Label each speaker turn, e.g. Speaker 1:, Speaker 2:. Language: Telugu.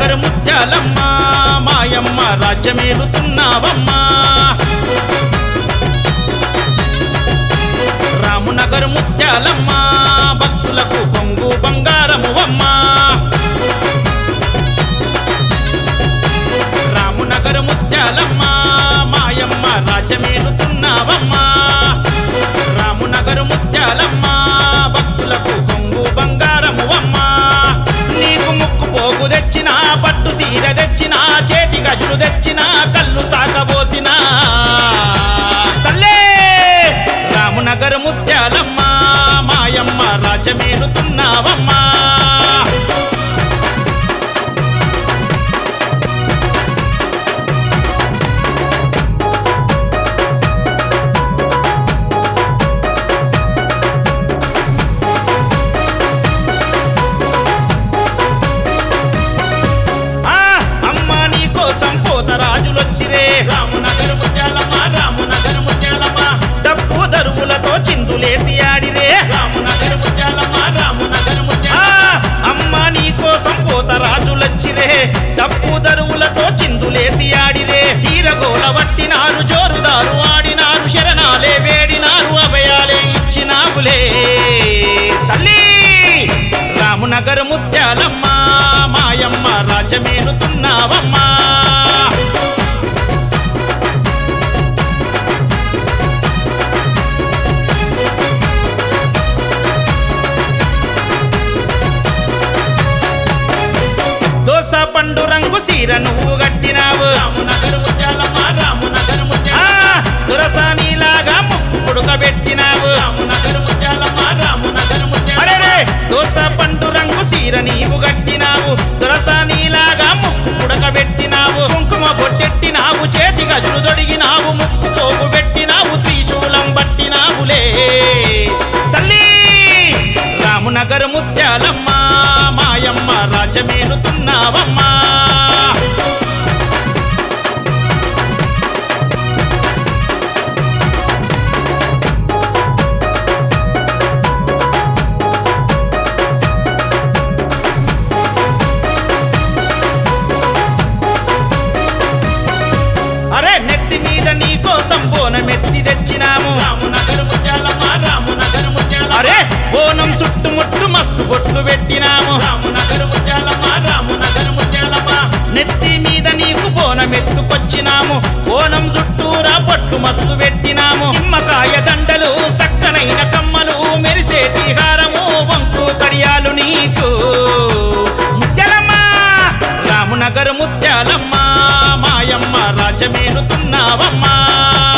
Speaker 1: రామునగర్ ముత్యాలమ్మ మాయమ్మ రాజ్యమేలుతున్నావమ్మా రామునగర్ ముత్యాలమ్మ భక్తులకు పొంగు బంగారము అమ్మా రామునగర్ ముత్యాలమ్మ మాయమ్మ రాజ్యమేలుతున్నావమ్మా రామునగర్ ముత్యాలమ్మ భక్తులకు పొంగు బంగారము అమ్మా నీకు ముక్కు పోగు తెచ్చిన పట్టు సీర తెచ్చిన చేతి గజులు తెచ్చిన కళ్ళు సాకబోసిన తల్లే రామునగర్ ముత్యాలమ్మ మాయమ్మ రాజ్యమేలుతున్నావమ్మా ఆ అమ్మ నీ కోసం పోత రాజులొచ్చిరే రామునగర్ ముత్యాలమ్మ రామునగర్ ముత్యాలమ్మ డప్పు దరువులతో చిందులేసి ఆడిరే రామునగర్ ముత్యాలమ్మ రామునగర్ ముత్యాలమ్మ అమ్మ నీ కోసం పోత రాజులొచ్చిరే డప్పు దరువులతో చిందులేసి ఆడిరే తీరగోల వట్టినారు జోరుదారు ఆడినారు శరణాలే వేడినారు అభయాలే ఇచ్చినావులే తల్లి రామునగర్ ముత్యాలమ్మ మాయమ్మ రాజ్యమేలుతున్నావమ్మా దోస పండు రంగు సీర నువ్వు కట్టినావు రామునగర్ ముత్యాలమ్మ రామునగర్ ముత్యాలమ్మ దురసానిలాగా ముక్కు పుడకబెట్టినావు రామునగర్ ముత్యాలమ్మ రామునగర్ ముత్యాలమ్మ దోస పండు రంగు సీర నీవు కట్టినావు దురసానిలాగా ముక్కు పుడకబెట్టినావు కుంకుమ బొట్టెట్టినావు చేతి గజులు దొడిగినావు ముక్కు పోగు పెట్టినావు త్రిశూలం పట్టినావులే తల్లి రామునగర్ ముత్యాలమ్మ మాయమ్మ రాజ్యమేలుతున్నావమ్మా అరే నెత్తి మీద నీ కోసం బోనమెత్తి తెచ్చినాము రామునగర్ ముత్యాలమ్మ రామునగర్ ముత్యాలమ్మ అరే బోనం చుట్టుముట్టు మస్తు బొట్లు పెట్టినాము రామునగర్ ముత్యాలమ్మ రామునగర్ ముత్యాలమ్మ నెత్తి మీద నీకు బోనమెత్తుకొచ్చినాము బోనం చుట్టూరా బొట్లు మస్తు పెట్టినాము నిమ్మకాయ దండలు సక్కనైన కమ్మలు మెరిసేటి హారము వంకు కడియాలు నీకు ముత్యాలమ్మ రామునగర్ ముత్యాలమ్మ మాయమ్మ రాజ్యమేలుతున్నావమ్మా